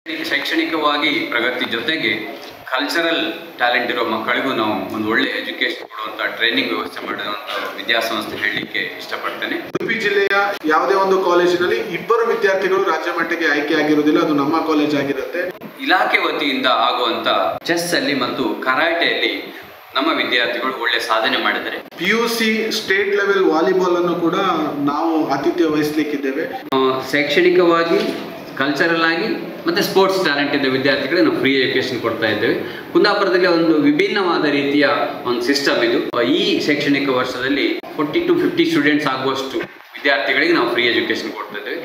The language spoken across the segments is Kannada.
ಶೈಕ್ಷಣಿಕವಾಗಿ ಪ್ರಗತಿ ಜೊತೆಗೆ ಕಲ್ಚರಲ್ ಟ್ಯಾಲೆಂಟ್ ಇರೋ ಮಕ್ಕಳಿಗೂ ನಾವು ಒಂದು ಒಳ್ಳೆ ಎಜುಕೇಶನ್ ಕೊಡುವಂಥ ಟ್ರೈನಿಂಗ್ ವ್ಯವಸ್ಥೆ ಮಾಡುವಂಥ ವಿದ್ಯಾಸಂಸ್ಥೆ ಹೇಳಲಿಕ್ಕೆ ಇಷ್ಟಪಡ್ತೇನೆ ಉಡುಪಿ ಜಿಲ್ಲೆಯ ಯಾವುದೇ ಒಂದು ಕಾಲೇಜಿನಲ್ಲಿ ಇಬ್ಬರು ವಿದ್ಯಾರ್ಥಿಗಳು ರಾಜ್ಯ ಮಟ್ಟಕ್ಕೆ ಆಯ್ಕೆ ಆಗಿರುವುದಿಲ್ಲ ಅದು ನಮ್ಮ ಕಾಲೇಜ್ ಆಗಿರುತ್ತೆ ಇಲಾಖೆ ವತಿಯಿಂದ ಆಗುವಂಥ ಚೆಸ್ ಅಲ್ಲಿ ಮತ್ತು ಕರಾಟೆಯಲ್ಲಿ ನಮ್ಮ ವಿದ್ಯಾರ್ಥಿಗಳು ಒಳ್ಳೆ ಸಾಧನೆ ಮಾಡಿದ್ದಾರೆ P U C state level volleyball ಅನ್ನು ಕೂಡ ನಾವು ಆತಿಥ್ಯ ವಹಿಸ್ಲಿಕ್ಕಿದ್ದೇವೆ ಆ, ಶೈಕ್ಷಣಿಕವಾಗಿ ಕಲ್ಚರಲ್ ಆಗಿ ಮತ್ತು ಸ್ಪೋರ್ಟ್ಸ್ ಟ್ಯಾಲೆಂಟ್ ಇದ್ದ ವಿದ್ಯಾರ್ಥಿಗಳಿಗೆ ನಾವು ಫ್ರೀ ಎಜುಕೇಶನ್ ಕೊಡ್ತಾ ಇದ್ದೇವೆ ಕುಂದಾಪುರದಲ್ಲಿ ಒಂದು ವಿಭಿನ್ನವಾದ ರೀತಿಯ ಒಂದು ಸಿಸ್ಟಮ್ ಇದು ಆ, ಈ ಶೈಕ್ಷಣಿಕ ವರ್ಷದಲ್ಲಿ ಫೋರ್ಟಿ ಟು ಫಿಫ್ಟಿ ಸ್ಟೂಡೆಂಟ್ಸ್ ಆಗುವಷ್ಟು ವಿದ್ಯಾರ್ಥಿಗಳಿಗೆ ನಾವು ಫ್ರೀ ಎಜುಕೇಶನ್ ಕೊಡ್ತಾ ಇದ್ದೇವೆ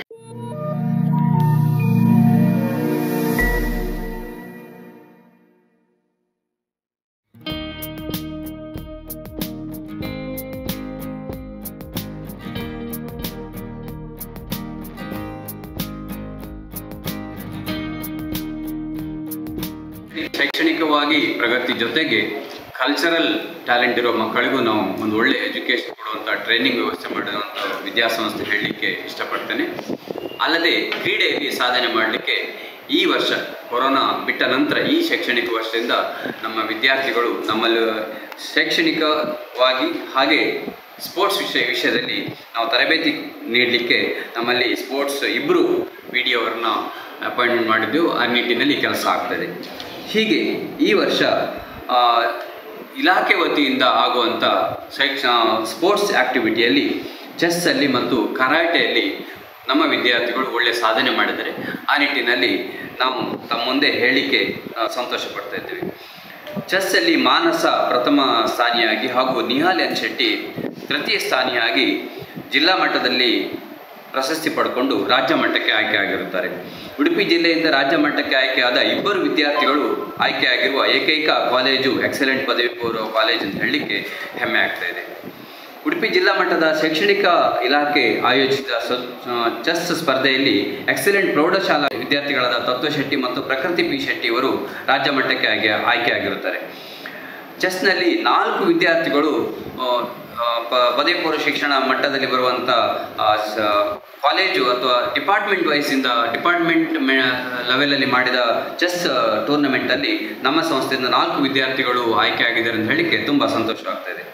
ಶೈಕ್ಷಣಿಕವಾಗಿ ಪ್ರಗತಿ ಜೊತೆಗೆ ಕಲ್ಚರಲ್ ಟ್ಯಾಲೆಂಟ್ ಇರೋ ಮಕ್ಕಳಿಗೂ ನಾವು ಒಂದು ಒಳ್ಳೆ ಎಜುಕೇಶನ್ ಕೊಡುವಂಥ ಟ್ರೈನಿಂಗ್ ವ್ಯವಸ್ಥೆ ಮಾಡುವಂಥ ವಿದ್ಯಾಸಂಸ್ಥೆ ಹೇಳಲಿಕ್ಕೆ ಇಷ್ಟಪಡ್ತೇನೆ ಅಲ್ಲದೆ ಕ್ರೀಡೆಯಲ್ಲಿ ಸಾಧನೆ ಮಾಡಲಿಕ್ಕೆ ಈ ವರ್ಷ ಕೊರೋನಾ ಬಿಟ್ಟ ನಂತರ ಈ ಶೈಕ್ಷಣಿಕ ವರ್ಷದಿಂದ ನಮ್ಮ ವಿದ್ಯಾರ್ಥಿಗಳು ನಮ್ಮಲ್ಲಿ ಶೈಕ್ಷಣಿಕವಾಗಿ ಹಾಗೆ ಸ್ಪೋರ್ಟ್ಸ್ ವಿಷಯ ವಿಷಯದಲ್ಲಿ ನಾವು ತರಬೇತಿ ನೀಡಲಿಕ್ಕೆ ನಮ್ಮಲ್ಲಿ ಸ್ಪೋರ್ಟ್ಸ್ ಇಬ್ಬರು ಪಿ ಡಿ ಅವರನ್ನ ಅಪಾಯಿಂಟ್ಮೆಂಟ್ ಮಾಡಿದ್ದೆವು ಆ ನಿಟ್ಟಿನಲ್ಲಿ ಕೆಲಸ ಆಗ್ತದೆ ಹೀಗೆ ಈ ವರ್ಷ ಆ, ಇಲಾಖೆ ವತಿಯಿಂದ ಆಗುವಂಥ ಶೈಕ್ಷ ಸ್ಪೋರ್ಟ್ಸ್ ಆ್ಯಕ್ಟಿವಿಟಿಯಲ್ಲಿ ಚೆಸ್ಸಲ್ಲಿ ಮತ್ತು ಕರಾಟೆಯಲ್ಲಿ ನಮ್ಮ ವಿದ್ಯಾರ್ಥಿಗಳು ಒಳ್ಳೆಯ ಸಾಧನೆ ಮಾಡಿದ್ದಾರೆ ಆ ನಿಟ್ಟಿನಲ್ಲಿ ನಾವು ತಮ್ಮ ಮುಂದೆ ಹೇಳಲಿಕ್ಕೆ ಆ, ಸಂತೋಷ ಪಡ್ತಾ ಇದ್ದೇವೆ ಚೆಸ್ಸಲ್ಲಿ ಮಾನಸ ಪ್ರಥಮ ಸ್ಥಾನಿಯಾಗಿ ಹಾಗೂ ನಿಹಾಲ್ ಶೆಟ್ಟಿ ತೃತೀಯ ಸ್ಥಾನಿಯಾಗಿ ಜಿಲ್ಲಾ ಮಟ್ಟದಲ್ಲಿ ಪ್ರಶಸ್ತಿ ಪಡ್ಕೊಂಡು ರಾಜ್ಯ ಮಟ್ಟಕ್ಕೆ ಆಯ್ಕೆ ಆಗಿರುತ್ತಾರೆ ಉಡುಪಿ ಜಿಲ್ಲೆಯಿಂದ ರಾಜ್ಯ ಮಟ್ಟಕ್ಕೆ ಆಯ್ಕೆಯಾದ ಇಬ್ಬರು ವಿದ್ಯಾರ್ಥಿಗಳು ಆಯ್ಕೆಯಾಗಿರುವ ಏಕೈಕ ಕಾಲೇಜು ಎಕ್ಸಲೆಂಟ್ ಪದವಿ ಪೂರ್ವ ಕಾಲೇಜು ಅಂತ ಹೇಳಲಿಕ್ಕೆ ಹೆಮ್ಮೆ ಆಗ್ತಾ ಇದೆ ಉಡುಪಿ ಜಿಲ್ಲಾ ಮಟ್ಟದ ಶೈಕ್ಷಣಿಕ ಇಲಾಖೆ ಆಯೋಜಿಸಿದ ಸ- ಆ, ಚೆಸ್ ಸ್ಪರ್ಧೆಯಲ್ಲಿ ಎಕ್ಸಲೆಂಟ್ ಪ್ರೌಢಶಾಲಾ ವಿದ್ಯಾರ್ಥಿಗಳಾದ ತತ್ವ ಶೆಟ್ಟಿ ಮತ್ತು ಪ್ರಕೃತಿ ಪಿ ಶೆಟ್ಟಿ ಅವರು ರಾಜ್ಯ ಮಟ್ಟಕ್ಕೆ ಆಯ್ಕೆ ಆಯ್ಕೆಯಾಗಿರುತ್ತಾರೆ ಚೆಸ್ನಲ್ಲಿ ನಾಲ್ಕು ವಿದ್ಯಾರ್ಥಿಗಳು ಆ, ಆ, ಪ- ಪದವಿ ಪೂರ್ವ ಶಿಕ್ಷಣ ಮಟ್ಟದಲ್ಲಿ ಬರುವಂಥ ಆ, ಸ- ಕಾಲೇಜು ಅಥವಾ ಡಿಪಾರ್ಟ್ಮೆಂಟ್ ವೈಸಿಂದ ಡಿಪಾರ್ಟ್ಮೆಂಟ್ ಮೆ ಲೆವೆಲಲ್ಲಿ ಮಾಡಿದ ಚೆಸ್ ಟೂರ್ನಮೆಂಟಲ್ಲಿ ನಮ್ಮ ಸಂಸ್ಥೆಯಿಂದ ನಾಲ್ಕು ವಿದ್ಯಾರ್ಥಿಗಳು ಆಯ್ಕೆಯಾಗಿದ್ದಾರೆ ಅಂತ ಹೇಳಲಿಕ್ಕೆ ತುಂಬ ಸಂತೋಷ ಆಗ್ತಾ ಇದೆ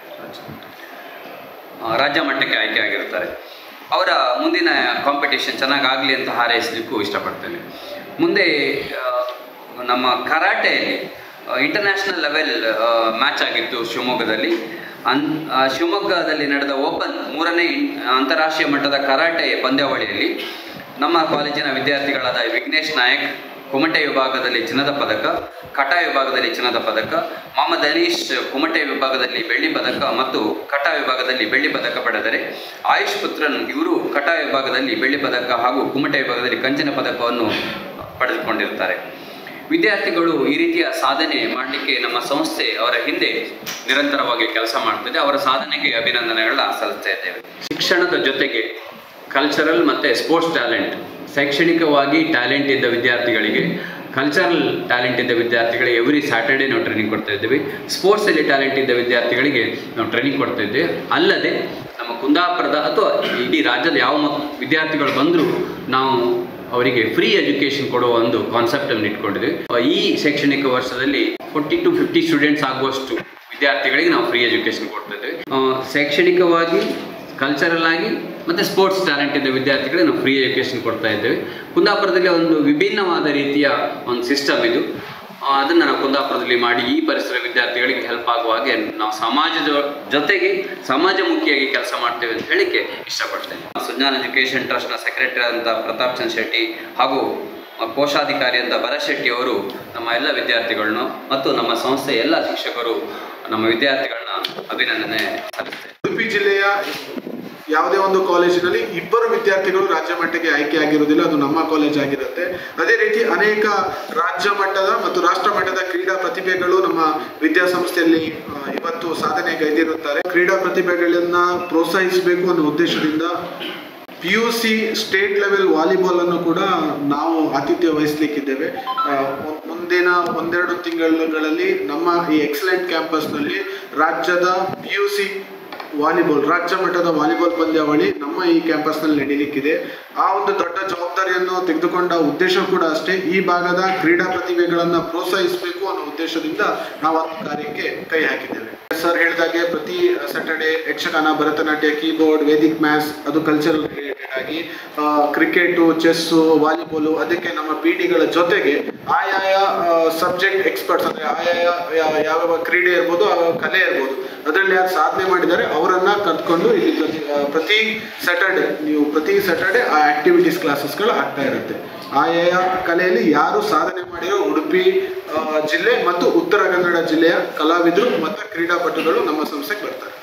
ಆ, ರಾಜ್ಯ ಮಟ್ಟಕ್ಕೆ ಆಯ್ಕೆ ಆಗಿರ್ತಾರೆ ಅವರ ಮುಂದಿನ ಕಾಂಪಿಟೇಷನ್ ಚೆನ್ನಾಗಾಗಲಿ ಅಂತ ಹಾರೈಸಲಿಕ್ಕೂ ಇಷ್ಟಪಡ್ತೇನೆ ಮುಂದೆ ಆ, ನಮ್ಮ ಕರಾಟೆಯಲ್ಲಿ ಇಂಟರ್ನ್ಯಾಷನಲ್ ಲೆವೆಲ್ ಮ್ಯಾಚ್ ಆಗಿತ್ತು ಶಿವಮೊಗ್ಗದಲ್ಲಿ ಅನ್ ಆ, ಶಿವಮೊಗ್ಗದಲ್ಲಿ ನಡೆದ ಓಪನ್ ಮೂರನೇ ಇನ್- ಅಂತಾರಾಷ್ಟ್ರೀಯ ಮಟ್ಟದ ಕರಾಟೆ ಪಂದ್ಯಾವಳಿಯಲ್ಲಿ ನಮ್ಮ ಕಾಲೇಜಿನ ವಿದ್ಯಾರ್ಥಿಗಳಾದ ವಿಘ್ನೇಶ್ ನಾಯಕ್ ಕುಮಟೆ ವಿಭಾಗದಲ್ಲಿ ಚಿನ್ನದ ಪದಕ ಕಟ ವಿಭಾಗದಲ್ಲಿ ಚಿನ್ನದ ಪದಕ ಮೊಹಮ್ಮದ್ ಅನೀಶ್ ಕುಮಟೆ ವಿಭಾಗದಲ್ಲಿ ಬೆಳ್ಳಿ ಪದಕ ಮತ್ತು ಕಟ ವಿಭಾಗದಲ್ಲಿ ಬೆಳ್ಳಿ ಪದಕ ಪಡೆದರೆ ಆಯುಷ್ ಪುತ್ರನ್ ಇವರು ಕಟ ವಿಭಾಗದಲ್ಲಿ ಬೆಳ್ಳಿ ಪದಕ ಹಾಗೂ ಕುಮಟೆ ವಿಭಾಗದಲ್ಲಿ ಕಂಚಿನ ಪದಕವನ್ನು ಪಡೆದುಕೊಂಡಿರ್ತಾರೆ ವಿದ್ಯಾರ್ಥಿಗಳು ಈ ರೀತಿಯ ಸಾಧನೆ ಮಾಡಲಿಕ್ಕೆ ನಮ್ಮ ಸಂಸ್ಥೆ ಅವರ ಹಿಂದೆ ನಿರಂತರವಾಗಿ ಕೆಲಸ ಮಾಡ್ತಿದೆ ಅವರ ಸಾಧನೆಗೆ ಅಭಿನಂದನೆಗಳನ್ನ ಸಲ್ಲಿಸ್ತಾ ಇದ್ದೇವೆ ಶಿಕ್ಷಣದ ಜೊತೆಗೆ ಕಲ್ಚರಲ್ ಮತ್ತು ಸ್ಪೋರ್ಟ್ಸ್ ಟ್ಯಾಲೆಂಟ್ ಶೈಕ್ಷಣಿಕವಾಗಿ ಟ್ಯಾಲೆಂಟ್ ಇದ್ದ ವಿದ್ಯಾರ್ಥಿಗಳಿಗೆ ಕಲ್ಚರಲ್ ಟ್ಯಾಲೆಂಟ್ ಇದ್ದ ವಿದ್ಯಾರ್ಥಿಗಳಿಗೆ ಎವ್ರಿ ಸ್ಯಾಟರ್ಡೇ ನಾವು ಟ್ರೈನಿಂಗ್ ಕೊಡ್ತಾ ಇದ್ದೀವಿ ಸ್ಪೋರ್ಟ್ಸಲ್ಲಿ ಟ್ಯಾಲೆಂಟ್ ಇದ್ದ ವಿದ್ಯಾರ್ಥಿಗಳಿಗೆ ನಾವು ಟ್ರೈನಿಂಗ್ ಕೊಡ್ತಾ ಇದ್ದೇವೆ ಅಲ್ಲದೆ ನಮ್ಮ ಕುಂದಾಪುರದ ಅಥವಾ ಇಡೀ ರಾಜ್ಯದ ಯಾವ ಮಕ್ ವಿದ್ಯಾರ್ಥಿಗಳು ಬಂದರೂ ನಾವು ಅವರಿಗೆ ಫ್ರೀ ಎಜುಕೇಷನ್ ಕೊಡುವ ಒಂದು ಕಾನ್ಸೆಪ್ಟನ್ನು ಇಟ್ಕೊಂಡಿದ್ದೀವಿ ಈ ಶೈಕ್ಷಣಿಕ ವರ್ಷದಲ್ಲಿ ಫೋರ್ಟಿ ಟು ಫಿಫ್ಟಿ ಸ್ಟೂಡೆಂಟ್ಸ್ ಆಗುವಷ್ಟು ವಿದ್ಯಾರ್ಥಿಗಳಿಗೆ ನಾವು ಫ್ರೀ ಎಜುಕೇಷನ್ ಕೊಡ್ತಾ ಇದ್ದೇವೆ ಆ, ಶೈಕ್ಷಣಿಕವಾಗಿ ಕಲ್ಚರಲ್ ಆಗಿ ಮತ್ತು ಸ್ಪೋರ್ಟ್ಸ್ ಟ್ಯಾಲೆಂಟ್ ಇದ್ದ ವಿದ್ಯಾರ್ಥಿಗಳಿಗೆ ನಾವು ಫ್ರೀ ಎಜುಕೇಷನ್ ಕೊಡ್ತಾ ಇದ್ದೇವೆ ಕುಂದಾಪುರದಲ್ಲಿ ಒಂದು ವಿಭಿನ್ನವಾದ ರೀತಿಯ ಒಂದು ಸಿಸ್ಟಮ್ ಇದು ಆ, ಅದನ್ನು ನಾವು ಕುಂದಾಪುರದಲ್ಲಿ ಮಾಡಿ ಈ ಪರಿಸರ ವಿದ್ಯಾರ್ಥಿಗಳಿಗೆ ಹೆಲ್ಪ್ ಆಗುವ ಹಾಗೆ ನಾವು ಸಮಾಜದ ಜೊತೆಗೆ ಸಮಾಜಮುಖಿಯಾಗಿ ಕೆಲಸ ಮಾಡ್ತೇವೆ ಅಂತ ಹೇಳಿಕ್ಕೆ ಇಷ್ಟಪಡ್ತೇನೆ ಸುಜ್ಞಾನ್ ಎಜುಕೇಷನ್ ಟ್ರಸ್ಟ್ನ ಸೆಕ್ರೆಟರಿ ಅಂತ ಪ್ರತಾಪ್ ಚಂದ್ ಶೆಟ್ಟಿ ಹಾಗೂ ಕೋಶಾಧಿಕಾರಿ ಅಂತ ಭರತ್ ಶೆಟ್ಟಿ ಅವರು ನಮ್ಮ ಎಲ್ಲ ವಿದ್ಯಾರ್ಥಿಗಳನ್ನು ಮತ್ತು ನಮ್ಮ ಸಂಸ್ಥೆಯ ಎಲ್ಲ ಶಿಕ್ಷಕರು ನಮ್ಮ ವಿದ್ಯಾರ್ಥಿಗಳನ್ನ ಅಭಿನಂದನೆ ಸಲ್ಲಿಸ್ತೇವೆ ಉಡುಪಿ ಜಿಲ್ಲೆಯ ಯಾವುದೇ ಒಂದು ಕಾಲೇಜಿನಲ್ಲಿ ಇಬ್ಬರು ವಿದ್ಯಾರ್ಥಿಗಳು ರಾಜ್ಯ ಮಟ್ಟಕ್ಕೆ ಆಯ್ಕೆ ಆಗಿರುವುದಿಲ್ಲ ಅದು ನಮ್ಮ ಕಾಲೇಜ್ ಆಗಿರುತ್ತೆ ಅದೇ ರೀತಿ ಅನೇಕ ರಾಜ್ಯ ಮಟ್ಟದ ಮತ್ತು ರಾಷ್ಟ್ರ ಮಟ್ಟದ ಕ್ರೀಡಾ ಪ್ರತಿಭೆಗಳು ನಮ್ಮ ವಿದ್ಯಾಸಂಸ್ಥೆಯಲ್ಲಿ ಆ, ಇವತ್ತು ಸಾಧನೆ ಗೈದಿರುತ್ತಾರೆ ಕ್ರೀಡಾ ಪ್ರತಿಭೆಗಳನ್ನ ಪ್ರೋತ್ಸಾಹಿಸಬೇಕು ಅನ್ನೋ ಉದ್ದೇಶದಿಂದ P U C state level volleyball ಅನ್ನು ಕೂಡ ನಾವು ಆತಿಥ್ಯ ವಹಿಸ್ಲಿಕ್ಕಿದ್ದೇವೆ ಆ, ಮು- ಮುಂದಿನ ಒಂದೆರಡು ತಿಂಗಳುಗಳಲ್ಲಿ ನಮ್ಮ ಈ ಎಕ್ಸಲೆಂಟ್ ಕ್ಯಾಂಪಸ್ನಲ್ಲಿ ರಾಜ್ಯದ ಪಿ ಯು ಸಿ ವಾಲಿಬಾಲ್ ರಾಜ್ಯ ಮಟ್ಟದ ವಾಲಿಬಾಲ್ ಪಂದ್ಯಾವಳಿ ನಮ್ಮ ಈ ಕ್ಯಾಂಪಸ್ನಲ್ಲಿ ನಡೀಲಿಕ್ಕಿದೆ ಆ ಒಂದು ದೊಡ್ಡ ಜವಾಬ್ದಾರಿಯನ್ನು ತೆಗೆದುಕೊಂಡ ಉದ್ದೇಶ ಕೂಡ ಅಷ್ಟೇ ಈ ಭಾಗದ ಕ್ರೀಡಾ ಪ್ರತಿಭೆಗಳನ್ನು ಪ್ರೋತ್ಸಾಹಿಸಬೇಕು ಅನ್ನೋ ಉದ್ದೇಶದಿಂದ ನಾವು ಆ ಕಾರ್ಯಕ್ಕೆ ಕೈ ಹಾಕಿದ್ದೇವೆ ಸರ್ ಹೇಳಿದಾಗೆ ಪ್ರತಿ Saturday Yakshagana Bharatanatyam keyboard Vedic maths ಅದು ಕಲ್ಚರಲ್ ರಿಲೇಟೆಡ್ ಆಗಿ ಕ್ರಿಕೆಟು ಚೆಸ್ಸು ವಾಲಿಬಾಲು ಅದಕ್ಕೆ ನಮ್ಮ ಪಿ ಡಿಗಳ ಜೊತೆಗೆ ಆಯಾಯ ಸಬ್ಜೆಕ್ಟ್ ಎಕ್ಸ್ಪರ್ಟ್ಸ್ ಅಂದರೆ ಆಯಾಯ ಯಾ- ಯಾವ್ಯಾವ ಕ್ರೀಡೆ ಇರ್ಬೋದು ಯಾವ ಕಲೆ ಇರ್ಬೋದು ಅದರಲ್ಲಿ ಯಾರು ಸಾಧನೆ ಮಾಡಿದ್ದಾರೆ ಅವರನ್ನ ಕರ್ಕೊಂಡು ಇಲ್ಲಿ ಪ್ರತಿ ಆ, ಪ್ರತಿ ಸ್ಯಾಟರ್ಡೆ ನೀವು ಪ್ರತಿ ಸ್ಯಾಟರ್ಡೆ ಆ ಆಕ್ಟಿವಿಟೀಸ್ ಕ್ಲಾಸಸ್ಗಳು ಆಗ್ತಾ ಇರುತ್ತೆ ಆಯಾಯ ಕಲೆಯಲ್ಲಿ ಯಾರು ಸಾಧನೆ ಮಾಡಿರೋ ಉಡುಪಿ ಆ, ಜಿಲ್ಲೆ ಮತ್ತು ಉತ್ತರ ಕನ್ನಡ ಜಿಲ್ಲೆಯ ಕಲಾವಿದರು ಮತ್ತು ಕ್ರೀಡಾಪಟುಗಳು ನಮ್ಮ ಸಂಸ್ಥೆಗೆ ಬರ್ತಾರೆ